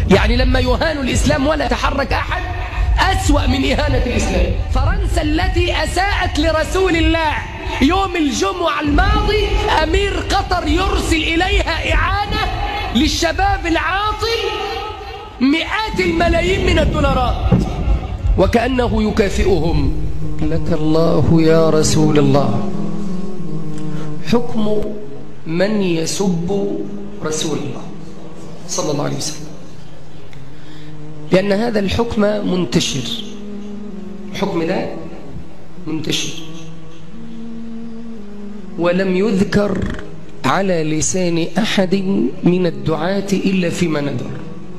يعني لما يهان الإسلام ولا يتحرك أحد أسوأ من إهانة الإسلام فرنسا التي أساءت لرسول الله يوم الجمعة الماضي أمير قطر يرسل إليها إعانة للشباب العاطل مئات الملايين من الدولارات وكأنه يكافئهم لك الله يا رسول الله حكم من يسب رسول الله صلى الله عليه وسلم لأن هذا الحكم منتشر الحكم ده منتشر ولم يذكر على لسان أحد من الدعاة إلا فيما ندر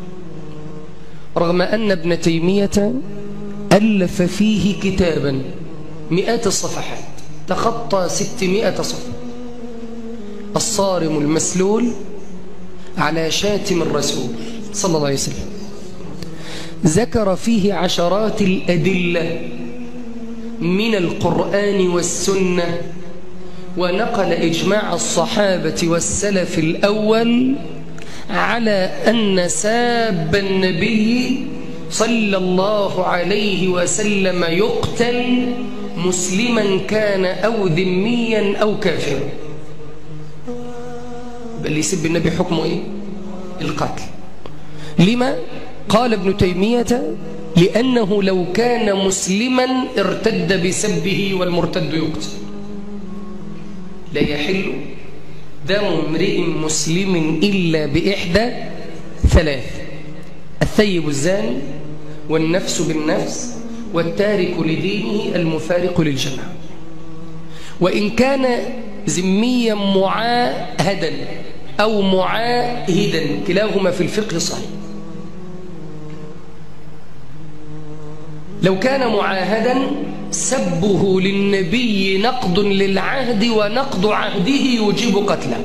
رغم أن ابن تيمية ألف فيه كتابا مئات الصفحات تخطى ستمائة صفحة الصارم المسلول على شاتم الرسول صلى الله عليه وسلم ذكر فيه عشرات الأدلة من القرآن والسنة ونقل إجماع الصحابة والسلف الأول على أن ساب النبي صلى الله عليه وسلم يقتل مسلما كان أو ذميا أو كافرا بل يسب النبي حكمه إيه؟ القتل لما؟ قال ابن تيمية لأنه لو كان مسلما ارتد بسبه والمرتد يقتل لا يحل دم امرئ مسلم إلا بإحدى ثلاث الثيب الزاني والنفس بالنفس والتارك لدينه المفارق للجماعة وإن كان ذميا معاهدا أو معاهدا كلاهما في الفقه صحيح لو كان معاهدا سبه للنبي نقض للعهد ونقض عهده يجيب قتله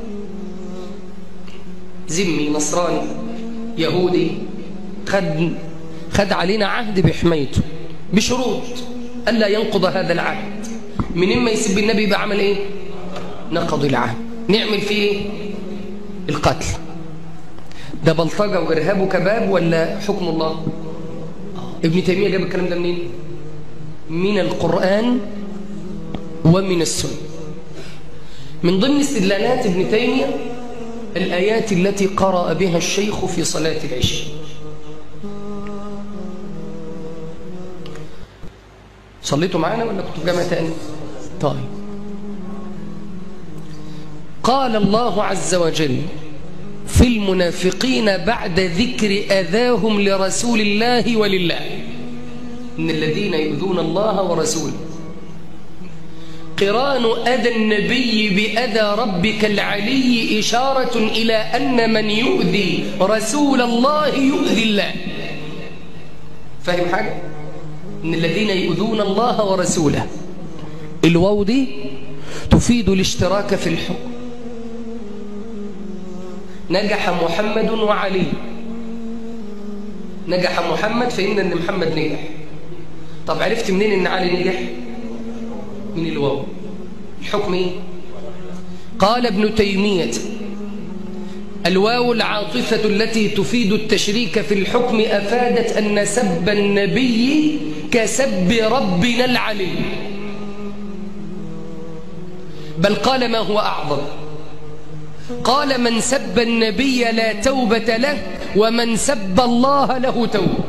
ذمي نصراني يهودي خد خد علينا عهد بحمايته بشروط ألا ينقض هذا العهد من إما يسب النبي بعمل إيه نقض العهد نعمل فيه إيه القتل ده بلطجة وإرهاب وكباب ولا حكم الله ابن تيمية جاب الكلام ده منين من القرآن ومن السنة من ضمن استدلالات ابن تيمية الآيات التي قرأ بها الشيخ في صلاة العشاء صليتوا معانا ولا كنتوا في جامعة تاني طيب قال الله عز وجل في المنافقين بعد ذكر أذاهم لرسول الله ولله إن الذين يؤذون الله ورسوله قران أذى النبي بأذى ربك العلي إشارة إلى أن من يؤذي رسول الله يؤذي الله فاهم حاجة؟ إن الذين يؤذون الله ورسوله الواو دي تفيد الاشتراك في الحكم نجح محمد وعلي نجح محمد فإن أن محمد نجح طب عرفت منين أن علي نجح من الواو الحكم إيه قال ابن تيمية الواو العاطفة التي تفيد التشريك في الحكم أفادت أن سب النبي كسب ربنا العلي بل قال ما هو أعظم قال من سب النبي لا توبة له ومن سب الله له توبة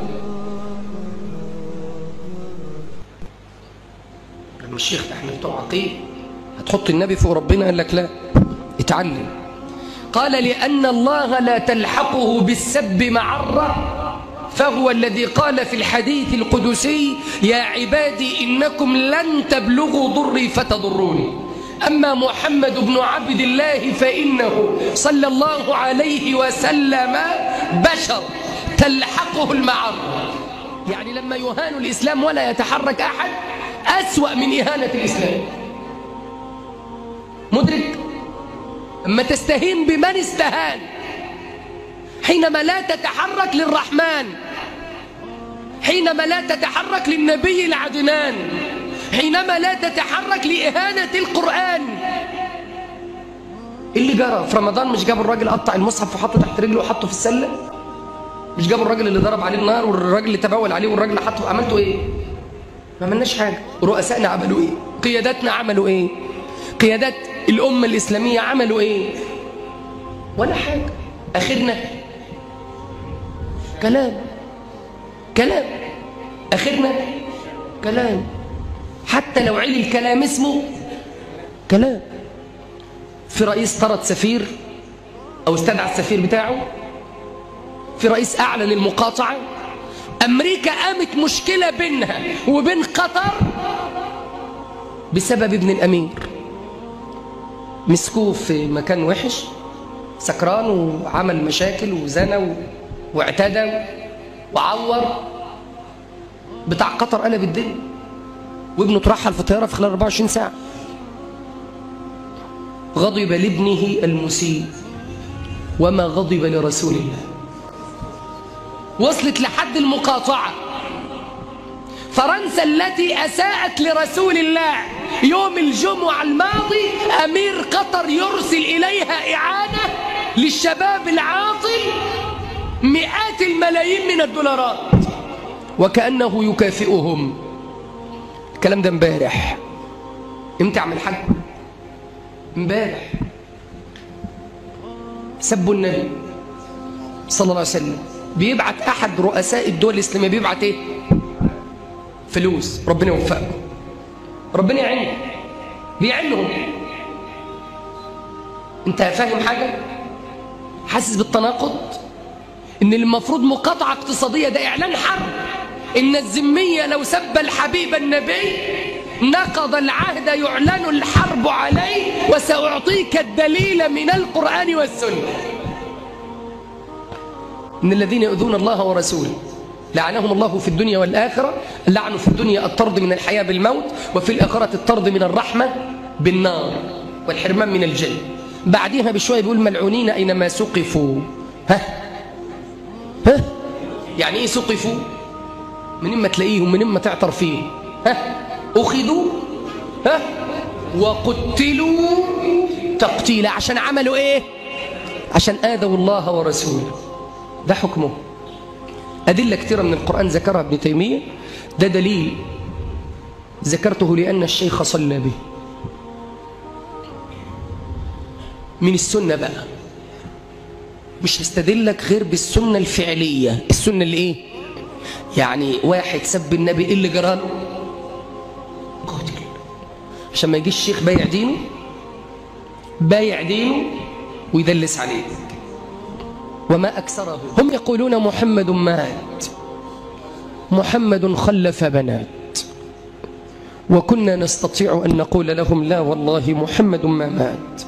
لما الشيخ ده احنا بتوع عقيد هتحط النبي فوق ربنا قال لك لا اتعلم قال لأن الله لا تلحقه بالسب معرة فهو الذي قال في الحديث القدسي يا عبادي إنكم لن تبلغوا ضري فتضروني أما محمد بن عبد الله فإنه صلى الله عليه وسلم بشر تلحقه المعرة يعني لما يهان الإسلام ولا يتحرك أحد أسوأ من إهانة الإسلام مدرك أما تستهين بمن استهان حينما لا تتحرك للرحمن حينما لا تتحرك للنبي العدنان حينما لا تتحرك لإهانة القرآن اللي جرى في رمضان مش جاب الراجل قطع المصحف وحطه تحت رجله وحطه في السلة مش جابوا الراجل اللي ضرب عليه النار والراجل اللي تبول عليه والراجل اللي حطه عملتوا ايه ما عملناش حاجه رؤسائنا عملوا ايه قياداتنا عملوا ايه قيادات الامه الاسلاميه عملوا ايه ولا حاجه اخرنا كلام كلام اخرنا كلام حتى لو علي الكلام اسمه كلام في رئيس طرد سفير او استدعى السفير بتاعه في رئيس اعلن المقاطعه امريكا قامت مشكله بينها وبين قطر بسبب ابن الامير مسكوه في مكان وحش سكران وعمل مشاكل وزنى واعتدى وعور بتاع قطر قلب الدنيا وابنه ترحل في طياره في خلال 24 ساعه غضب لابنه المسيء وما غضب لرسول الله وصلت لحد المقاطعة فرنسا التي أساءت لرسول الله يوم الجمعة الماضي أمير قطر يرسل إليها إعانة للشباب العاطل مئات الملايين من الدولارات وكأنه يكافئهم الكلام ده امبارح امتى اعمل حاج امبارح سبوا النبي صلى الله عليه وسلم بيبعت احد رؤساء الدول الاسلاميه بيبعت ايه فلوس ربنا يوفقكم ربنا يعينهم بيعينهم انت فاهم حاجه حاسس بالتناقض ان المفروض مقاطعه اقتصاديه ده اعلان حرب ان الذميه لو سب الحبيب النبي نقض العهد يعلن الحرب عليه وسأعطيك الدليل من القرآن والسنة إن الذين يؤذون الله ورسوله لعنهم الله في الدنيا والآخرة اللعن في الدنيا الطرد من الحياة بالموت وفي الآخرة الطرد من الرحمة بالنار والحرمان من الجنة بعدها بشوية بيقول ملعونين أينما سقفوا ها ها يعني إيه سقفوا من إما تلاقيهم من إما تعتر فيهم ها أخذوا ها وقتلوا تقتيلا عشان عملوا إيه عشان آذوا الله ورسوله ده حكمه أدلة كثيرة من القرآن ذكرها ابن تيمية ده دليل ذكرته لأن الشيخ صلى به من السنة بقى مش هستدلك غير بالسنة الفعلية السنة اللي ايه يعني واحد سب النبي ايه اللي جراله قاتل عشان ما يجيش الشيخ بايع دينه بايع دينه ويدلس عليه وما أكثره هم يقولون محمد مات محمد خلف بنات وكنا نستطيع أن نقول لهم لا والله محمد ما مات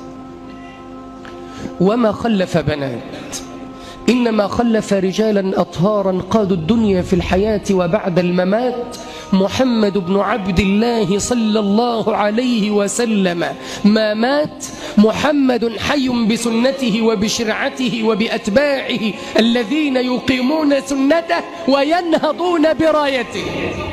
وما خلف بنات إنما خلف رجالا أطهارا قادوا الدنيا في الحياة وبعد الممات محمد بن عبد الله صلى الله عليه وسلم ما مات محمد حي بسنته وبشرعته وبأتباعه الذين يقيمون سنته وينهضون برايته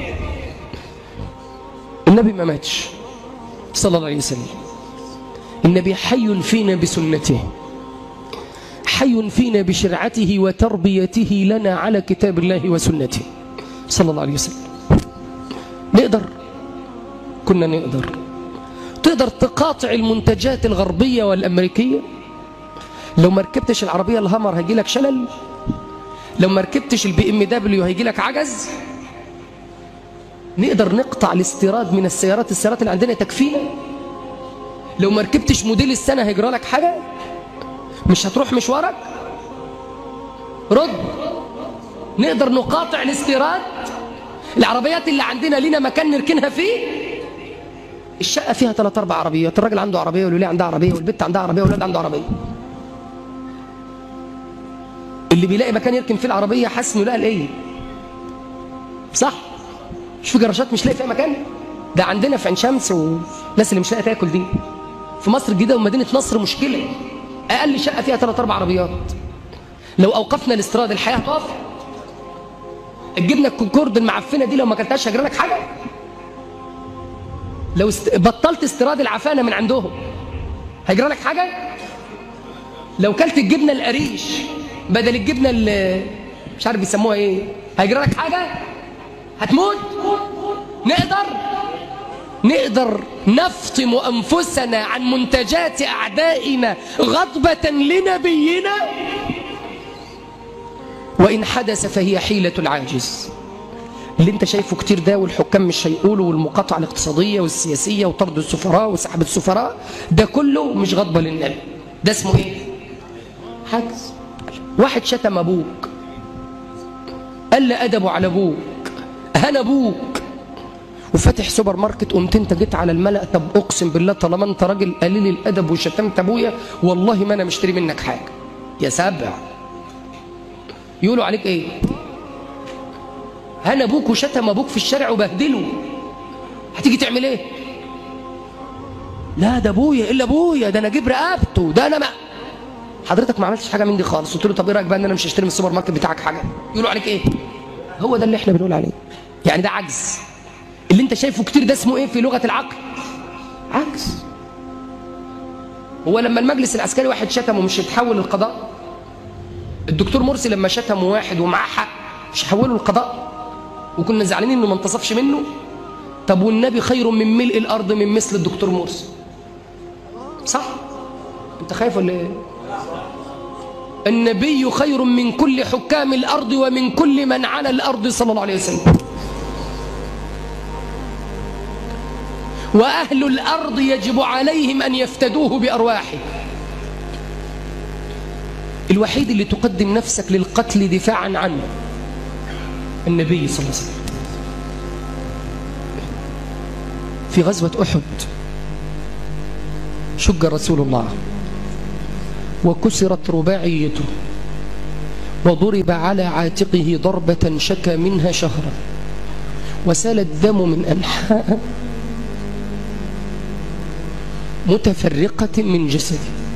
النبي ما ماتش صلى الله عليه وسلم النبي حي فينا بسنته حي فينا بشرعته وتربيته لنا على كتاب الله وسنته صلى الله عليه وسلم نقدر كنا نقدر تقدر تقاطع المنتجات الغربية والأمريكية لو ما ركبتش العربية الهامر هيجي لك شلل لو ما ركبتش البي ام دبليو هيجي لك عجز نقدر نقطع الاستيراد من السيارات السيارات اللي عندنا تكفينا لو ما ركبتش موديل السنة هيجرى لك حاجة مش هتروح مشوارك رد نقدر نقاطع الاستيراد العربيات اللي عندنا لينا مكان نركنها فيه الشقة فيها ثلاث أربع عربيات الراجل عنده عربية والولية عندها عربية والبنت عندها عربية والولد عنده عربية اللي بيلاقي مكان يركن فيه العربية حاسس انه لقى الايه صح مش في جراشات مش لاقي فيها مكان ده عندنا في عين شمس والناس اللي مش لاقيه تاكل دي في مصر الجديدة ومدينة نصر مشكلة أقل شقة فيها ثلاث أربع عربيات لو أوقفنا الاستيراد الحياة هتقف الجبنة الكونكورد المعفنة دي لو ما اكلتهاش هجرى لك حاجة لو است... بطلت استيراد العفانة من عندهم هيجرى لك حاجة لو كلت الجبنة القريش بدل الجبنة ال... مش عارف بيسموها ايه هيجرى لك حاجة هتموت نقدر نقدر نفطم أنفسنا عن منتجات أعدائنا غضبة لنبينا وإن حدث فهي حيلة العاجز اللي انت شايفه كتير ده والحكام مش هيقولوا والمقاطعة الاقتصادية والسياسية وطرد السفراء وسحب السفراء ده كله مش غضبة للنبي ده اسمه ايه حجز واحد شتم ابوك قال أدبه على ابوك هان ابوك وفاتح سوبر ماركت قمت انت جيت على الملأ طب اقسم بالله طالما انت راجل قليل الادب وشتمت ابويا والله ما انا مشتري منك حاجه يا سبع يقولوا عليك ايه هان ابوك وشتم ابوك في الشارع وبهدله هتيجي تعمل ايه لا ده ابويا الا ابويا ده انا اجيب رقبته ده انا ما حضرتك ما عملتش حاجه من دي خالص قلت له طب ايه رايك بقى ان انا مش هشتري من السوبر ماركت بتاعك حاجه يقولوا عليك ايه هو ده اللي احنا بنقول عليه يعني ده عجز اللي انت شايفه كتير ده اسمه ايه في لغه العقل عجز هو لما المجلس العسكري واحد شتمه مش يتحول للقضاء الدكتور مرسي لما شتم واحد ومعاه حق مش حوله القضاء وكنا زعلانين انه ما انتصفش منه طب والنبي خير من ملء الارض من مثل الدكتور مرسي صح انت خايف ولا ايه النبي خير من كل حكام الارض ومن كل من على الارض صلى الله عليه وسلم واهل الارض يجب عليهم ان يفتدوه بارواحه الوحيد اللي تقدم نفسك للقتل دفاعا عنه النبي صلى الله عليه وسلم في غزوة أحد شج رسول الله وكسرت رباعيته وضرب على عاتقه ضربة شكى منها شهرا وسال الدم من أنحاء متفرقة من جسده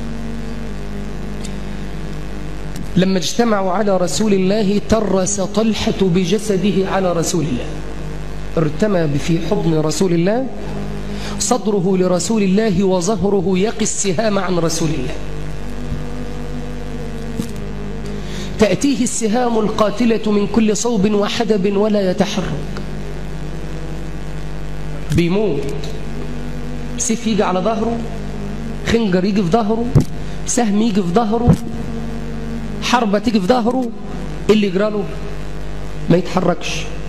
لما اجتمعوا على رسول الله ترس طلحة بجسده على رسول الله ارتمى في حضن رسول الله صدره لرسول الله وظهره يقي السهام عن رسول الله تأتيه السهام القاتلة من كل صوب وحدب ولا يتحرك بيموت سيف يجي على ظهره خنجر يجي في ظهره سهم يجي في ظهره حربة تيجي في ظهره اللي يجرى له ما يتحركش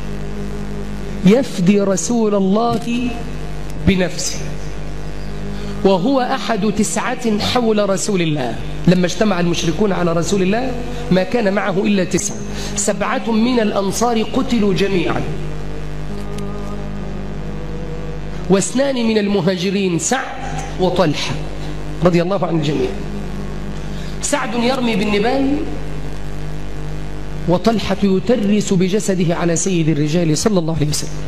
يفدي رسول الله بنفسه وهو أحد تسعة حول رسول الله لما اجتمع المشركون على رسول الله ما كان معه إلا تسعة سبعة من الأنصار قتلوا جميعا واثنان من المهاجرين سعد وطلحة رضي الله عن الجميع سعد يرمي بالنبال وطلحة يترس بجسده على سيد الرجال صلى الله عليه وسلم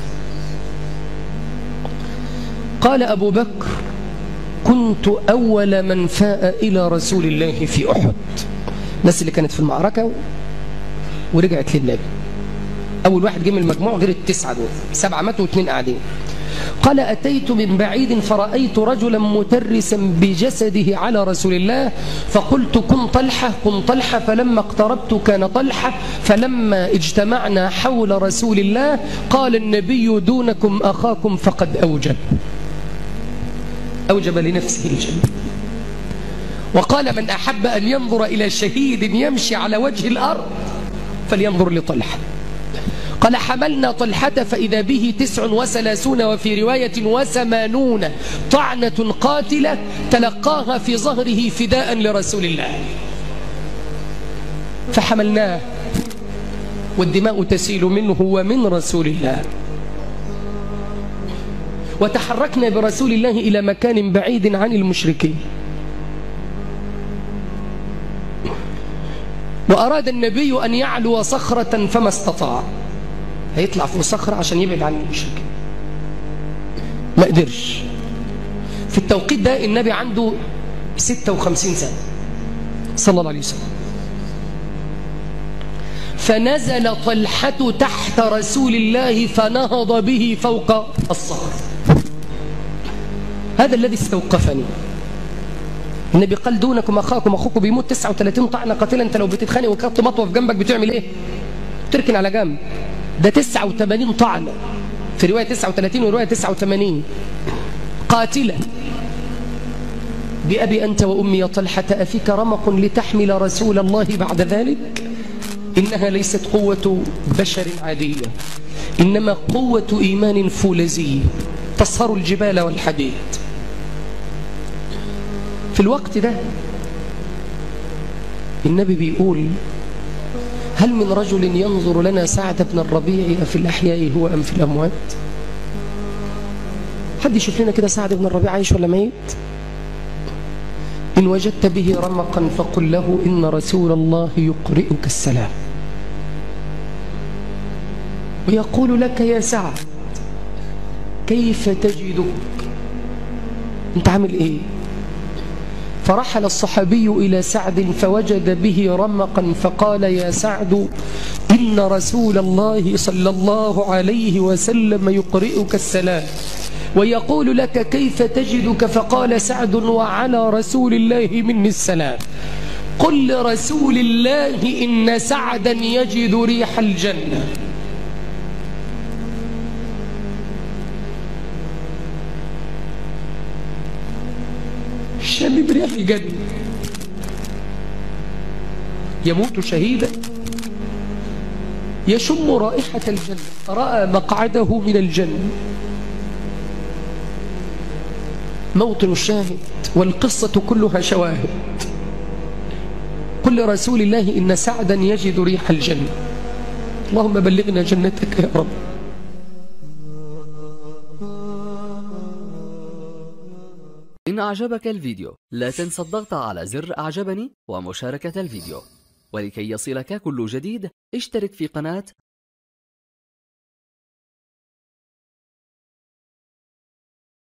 قال أبو بكر كنت أول من فاء إلى رسول الله في أحد الناس اللي كانت في المعركة ورجعت للنبي أول واحد جه من المجموع غير التسعة دول سبعة ماتوا واثنين قاعدين قال أتيت من بعيد فرأيت رجلا مترسا بجسده على رسول الله فقلت كن طلحة كن طلحة فلما اقتربت كان طلحة فلما اجتمعنا حول رسول الله قال النبي دونكم أخاكم فقد أوجب أوجب لنفسه الجنة وقال من أحب أن ينظر إلى شهيد يمشي على وجه الأرض فلينظر لطلحة قال حملنا طلحة فإذا به تسع وثلاثون وفي رواية وثمانون طعنة قاتلة تلقاها في ظهره فداء لرسول الله فحملناه والدماء تسيل منه ومن رسول الله وتحركنا برسول الله إلى مكان بعيد عن المشركين وأراد النبي أن يعلو صخرة فما استطاع هيطلع فوق صخرة عشان يبعد عن المشركين ما قدرش في التوقيت ده النبي عنده 56 سنة صلى الله عليه وسلم فنزل طلحة تحت رسول الله فنهض به فوق الصخر هذا الذي استوقفني النبي قال دونكم أخاكم أخوكم بيموت 39 طعنة قاتلة أنت لو بتتخانق وكانت مطوة في جنبك بتعمل إيه تركن على جنب ده 89 طعنة في رواية 39 ورواية 89 قاتلة بأبي أنت وأمي يا طلحة أفيك رمق لتحمل رسول الله بعد ذلك إنها ليست قوة بشر عادية إنما قوة إيمان فولزي تصهر الجبال والحديد في الوقت ده النبي بيقول هل من رجل ينظر لنا سعد بن الربيع في الأحياء هو أم في الأموات حد يشوف لنا كده سعد بن الربيع عايش ولا ميت إن وجدت به رمقا فقل له إن رسول الله يقرئك السلام ويقول لك يا سعد كيف تجدك انت عامل ايه فرحل الصحابي إلى سعد فوجد به رمقا فقال يا سعد إن رسول الله صلى الله عليه وسلم يقرئك السلام ويقول لك كيف تجدك فقال سعد وعلى رسول الله مني السلام قل لرسول الله إن سعدا يجد ريح الجنة شم بريح الجنة يموت شهيدا يشم رائحة الجنة رأى مقعده من الجنة موطن الشاهد والقصة كلها شواهد قل لرسول الله إن سعدا يجد ريح الجنة اللهم بلغنا جنتك يا رب إن أعجبك الفيديو لا تنسى الضغط على زر أعجبني ومشاركة الفيديو ولكي يصلك كل جديد اشترك في قناة